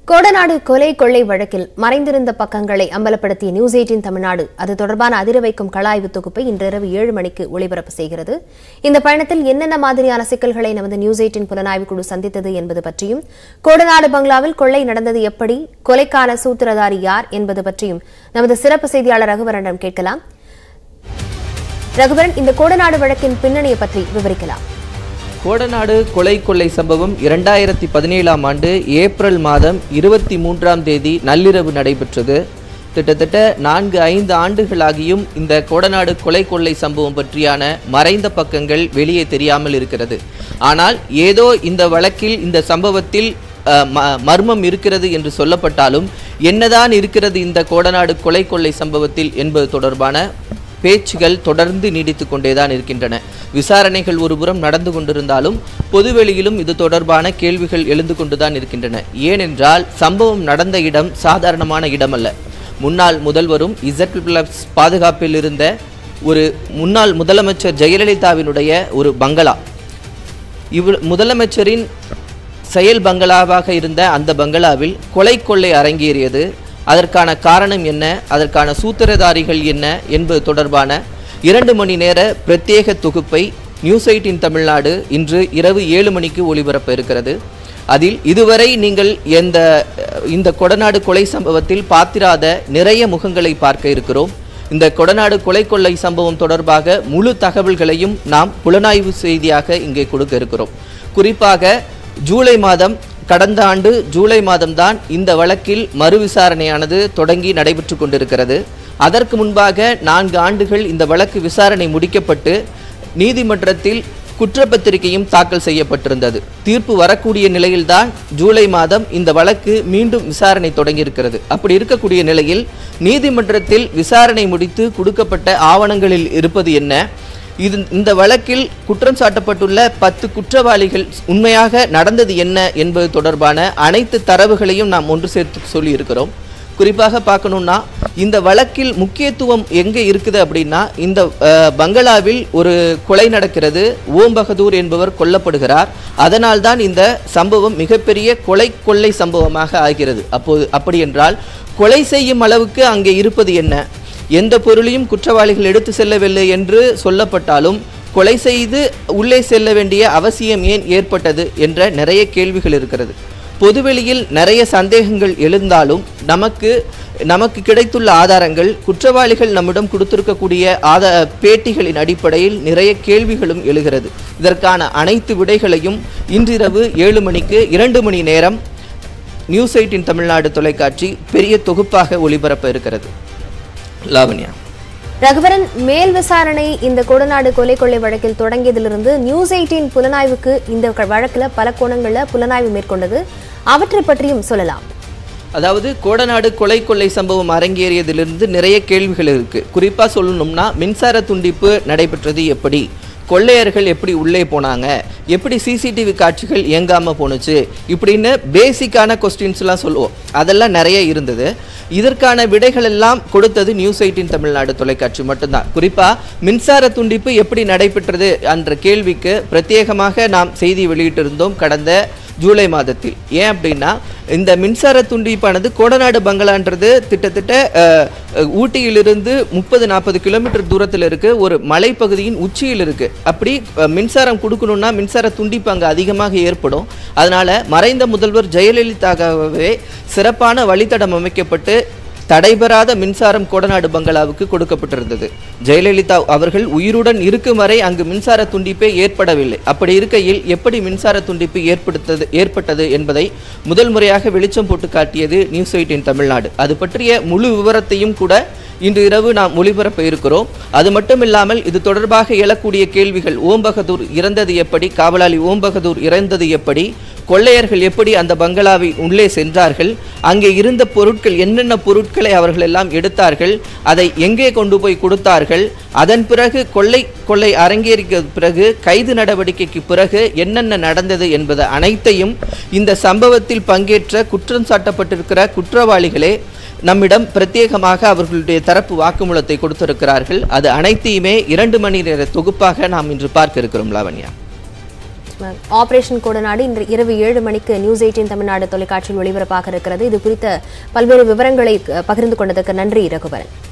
கோடநாடு கொலை கொள்ளை வழக்கில் மறைந்திருந்த பக்கங்களை அம்பலப்படுத்திய நியூஸ் எயிட்டின் தமிழ்நாடு அது தொடர்பான அதிர வைக்கும் கலாய்வு தொகுப்பை இன்றிரவு ஏழு மணிக்கு ஒளிபரப்பு செய்கிறது இந்த பயணத்தில் என்னென்ன மாதிரியான சிக்கல்களை நமது நியூஸ் எயிட்டின் புலனாய்வு குழு சந்தித்தது என்பது பற்றியும் கோடநாடு பங்களாவில் கொள்ளை நடந்தது எப்படி கொலைக்கான சூத்திரதாரி யார் என்பது பற்றியும் நமது சிறப்பு செய்தியாளர் ரகுவரனிடம் கேட்கலாம் ரகுவரன் இந்த கோடநாடு வழக்கின் பின்னணியை பற்றி விவரிக்கலாம் கோடநாடு கொலை கொள்ளை சம்பவம் இரண்டாயிரத்தி பதினேழாம் ஆண்டு ஏப்ரல் மாதம் இருபத்தி மூன்றாம் தேதி நள்ளிரவு நடைபெற்றது கிட்டத்தட்ட நான்கு ஐந்து ஆண்டுகளாகியும் இந்த கோடநாடு கொலை கொள்ளை சம்பவம் பற்றியான மறைந்த பக்கங்கள் வெளியே தெரியாமல் இருக்கிறது ஆனால் ஏதோ இந்த வழக்கில் இந்த சம்பவத்தில் அஹ், ம- மர்மம் இருக்கிறது என்று சொல்லப்பட்டாலும் என்னதான் இருக்கிறது இந்த கோடநாடு கொலை கொள்ளை சம்பவத்தில் என்பது தொடர்பான பேச்சுகள் தொடர்ந்து நீடித்து கொண்டேதான் இருக்கின்றன விசாரணைகள் ஒருபுறம் நடந்து கொண்டிருந்தாலும் பொதுவெளியிலும் இது தொடர்பான கேள்விகள் எழுந்து கொண்டுதான் இருக்கின்றன ஏனென்றால் சம்பவம் நடந்த இடம் சாதாரணமான இடமல்ல முன்னாள் முதல்வரும் இசட் பிளஸ் பாதுகாப்பில் இருந்த ஒரு முன்னாள் முதலமைச்சர் ஜெயலலிதாவினுடைய ஒரு பங்களா இவர் முதலமைச்சரின் செயல் பங்களாவாக இருந்த அந்த பங்களாவில் கொலை கொள்ளை அரங்கேறியது அதற்கான காரணம் என்ன அதற்கான சூத்திரதாரிகள் என்ன என்பது தொடர்பான இரண்டு மணி நேர பிரத்யேக தொகுப்பை நியூஸ் எயிட்டின் தமிழ்நாடு இன்று இரவு ஏழு மணிக்கு ஒளிபரப்ப இருக்கிறது அதில் இதுவரை நீங்கள் எந்த இந்த கொடநாடு கொலை சம்பவத்தில் பார்த்திராத நிறைய முகங்களை பார்க்க இருக்கிறோம் இந்த கொடநாடு கொலை கொள்ளை சம்பவம் தொடர்பாக முழு தகவல்களையும் நாம் புலனாய்வு செய்தியாக இங்கே கொடுக்க இருக்கிறோம் குறிப்பாக ஜூலை மாதம் கடந்த ஆண்டு ஜூலை மாதம்தான் இந்த வழக்கில் மறு விசாரணையானது தொடங்கி நடைபெற்று கொண்டிருக்கிறது அதற்கு முன்பாக நான்கு ஆண்டுகள் இந்த வழக்கு விசாரணை முடிக்கப்பட்டு நீதிமன்றத்தில் குற்றப்பத்திரிகையும் தாக்கல் செய்யப்பட்டிருந்தது தீர்ப்பு வரக்கூடிய நிலையில்தான் ஜூலை மாதம் இந்த வழக்கு மீண்டும் விசாரணை தொடங்கியிருக்கிறது அப்படி இருக்கக்கூடிய நிலையில் நீதிமன்றத்தில் விசாரணை முடித்து கொடுக்கப்பட்ட ஆவணங்களில் இருப்பது என்ன இது இந்த வழக்கில் குற்றம் சாட்டப்பட்டுள்ள பத்து குற்றவாளிகள் உண்மையாக நடந்தது என்ன என்பது தொடர்பான அனைத்து தரவுகளையும் நாம் ஒன்று சேர்த்து சொல்லியிருக்கிறோம் குறிப்பாக பார்க்கணும்னா இந்த வழக்கில் முக்கியத்துவம் எங்கே இருக்குது அப்படின்னா இந்த அஹ், பங்களாவில் ஒரு கொலை நடக்கிறது ஓம் பகதூர் என்பவர் கொல்லப்படுகிறார் அதனால்தான் இந்த சம்பவம் மிகப்பெரிய கொலை கொள்ளை சம்பவமாக ஆகிறது அப்போது அப்படி என்றால் கொலை செய்யும் அளவுக்கு அங்கே இருப்பது என்ன எந்த பொருளையும் குற்றவாளிகள் எடுத்து செல்லவில்லை என்று சொல்லப்பட்டாலும் கொலை செய்து உள்ளே செல்ல வேண்டிய அவசியம் ஏன் ஏற்பட்டது என்ற நிறைய கேள்விகள் இருக்கிறது பொதுவெளியில் நிறைய சந்தேகங்கள் எழுந்தாலும் நமக்கு நமக்கு கிடைத்துள்ள ஆதாரங்கள் குற்றவாளிகள் நம்மிடம் கொடுத்திருக்கக்கூடிய ஆதா பேட்டிகளின் அடிப்படையில் நிறைய கேள்விகளும் எழுகிறது இதற்கான அனைத்து விடைகளையும் இன்றிரவு ஏழு மணிக்கு இரண்டு மணி நேரம் நியூஸ் எயிட்டின் தமிழ்நாடு தொலைக்காட்சி பெரிய தொகுப்பாக ஒளிபரப்ப இருக்கிறது லாவண்யா ரகுவரன் மேல் விசாரணை இந்த கொடநாடு கொலை கொள்ளை வழக்கில் தொடங்கியதிலிருந்து நியூஸ் எயிட்டின் புலனாய்வுக்கு இந்த க- வழக்குல பல கோணங்கள்ல புலனாய்வு மேற்கொண்டது அவற்றை பற்றியும் சொல்லலாம் அதாவது கோடநாடு கொலை கொள்ளை சம்பவம் அரங்கேறியதிலிருந்து நிறைய கேள்விகள் இருக்கு குறிப்பா சொல்லணும்னா மின்சார துண்டிப்பு நடைபெற்றது எப்படி கொள்ளையர்கள் எப்படி உள்ளே போனாங்க எப்படி சிசிடிவி காட்சிகள் இயங்காம போணுச்சு இப்படின்னு பேசிக்கான கொஸ்டின்ஸ்லாம் சொல்லுவோம் அதெல்லாம் நிறைய இருந்தது இதற்கான விடைகள் எல்லாம் கொடுத்தது நியூஸ் எயிட்டின் தமிழ்நாடு தொலைக்காட்சி மட்டும்தான் குறிப்பா மின்சார துண்டிப்பு எப்படி நடைபெற்றது என்ற கேள்விக்கு பிரத்யேகமாக நாம் செய்தி வெளியிட்டிருந்தோம் கடந்த ஜூலை மாதத்தில் ஏன் அப்படின்னா இந்த மின்சார துண்டிப்பானது கோடநாடு பங்களான்றது கிட்டத்தட்ட அஹ், அஹ், ஊட்டியிலிருந்து முப்பது நாற்பது கிலோமீட்டர் தூரத்தில் இருக்கு ஒரு மலைப்பகுதியின் உச்சியில் இருக்கு அப்படி அஹ், மின்சாரம் கொடுக்கணும்னா மின்சார துண்டிப்பு அங்கே அதிகமாக ஏற்படும் அதனால மறைந்த முதல்வர் ஜெயலலிதாவே சிறப்பான வழித்தடம் அமைக்கப்பட்டு தடைபெறாத மின்சாரம் கோடநாடு பங்களாவுக்கு கொடுக்கப்பட்டிருந்தது ஜெயலலிதா அவர்கள் உயிருடன் இருக்கும் வரை அங்கு மின்சார துண்டிப்பே ஏற்படவில்லை அப்படி இருக்கையில் எப்படி மின்சார துண்டிப்பு ஏற்படுத்தது ஏற்பட்டது என்பதை முதல் முறையாக வெளிச்சம் போட்டு காட்டியது நியூஸ் எயிட்டின் தமிழ்நாடு அது பற்றிய முழு விவரத்தையும் கூட இன்று இரவு நாம் ஒளிபரப்ப இருக்கிறோம் அது மட்டும் இல்லாமல் இது தொடர்பாக எழக்கூடிய கேள்விகள் ஓம் பகதூர் இறந்தது எப்படி காவலாளி ஓம் பகதூர் இறந்தது எப்படி கொள்ளையர்கள் எப்படி அந்த பங்களாவை உள்ளே சென்றார்கள் அங்கே இருந்த பொருட்கள் என்னென்ன பொருட்களை அவர்கள் எல்லாம் எடுத்தார்கள் அதை எங்கே கொண்டு போய் கொடுத்தார்கள் அதன் பிறகு கொள்ளை கொள்ளை அரங்கேறிய பிறகு கைது நடவடிக்கைக்கு பிறகு என்னென்ன நடந்தது என்பது அனைத்தையும் இந்த சம்பவத்தில் பங்கேற்ற குற்றம் சாட்டப்பட்டிருக்கிற குற்றவாளிகளே நம்மிடம் பிரத்யேகமாக அவர்களுடைய தரப்பு வாக்குமூலத்தை கொடுத்திருக்கிறார்கள் அது அனைத்தையுமே இரண்டு மணி நேர தொகுப்பாக நாம் இன்று பார்க்க இருக்கிறோம் லாவண்யா நிச்சயமாக. ஆபரேஷன் கோடநாடு இன்று இரவு ஏழு மணிக்கு நியூஸ் எயிட்டின் தமிழ்நாடு தொலைக்காட்சியில் ஒளிபரப்பாக இருக்கிறது இது குறித்த பல்வேறு விவரங்களை அஹ், பகிர்ந்து கொண்டதற்கு நன்றி ரகுவரன்